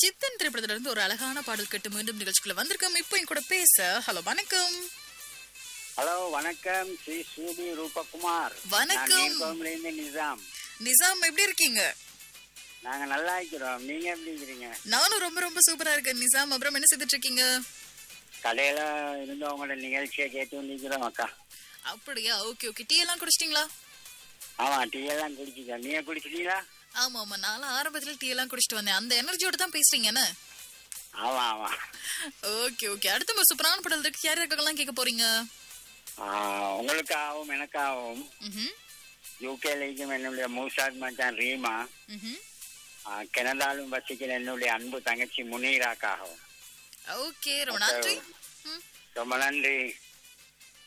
சித்தன் திரைப்படத்துல இருந்து ஒரு அழகான பாடல் கேட்டு மீண்டும் நிகழ்ச்சிக்குள்ள வந்திருக்கோம் இப்போ என் கூட பேச ஹலோ வணக்கம் ஹலோ வணக்கம் ஸ்ரீ சூதி ரூபகுமார் வணக்கம். இருந்து நிசாம் நிசாம் எப்படி இருக்கீங்க நாங்க நல்லா இருக்கிறோம் நீங்க எப்படி இருக்கிறீங்க நானும் ரொம்ப ரொம்ப சூப்பரா இருக்கேன் நிசாம் அப்புறம் என்ன செய்துட்டு இருக்கீங்க கடையில இருந்து உங்களோட நிகழ்ச்சியை கேட்டு வந்துக்கிறோம் அக்கா அப்படியா ஓகே ஓகே டீ எல்லாம் குடிச்சிட்டீங்களா ஆமா டீ எல்லாம் குடிச்சிட்டோம் நீங்க குடிச்சிட்டீங்களா ஆமா ஆமா நானும் ஆரம்பத்துல டீ எல்லாம் குடிச்சிட்டு வந்தேன் அந்த எனர்ஜியோட தான் பேசுறீங்க என்ன ஆமா ஆமா ஓகே ஓகே அடுத்த ஒரு சூப்பரான பாடல் இருக்கு யார் யாருக்கெல்லாம் கேட்க போறீங்க ஆ, உங்களுக்காகவும் எனக்காகவும் ம்ஹும், யூகேலைக்கும் என்னுடைய மூசாத் மச்சான் ரீமா ம்ஹும். ஆ, கனடாலும் வசிக்கிற என்னுடைய அன்பு தங்கச்சி முனீராக்காகவும் ஓகே ரொம்ப நன்றி ம், ரொம்ப நன்றி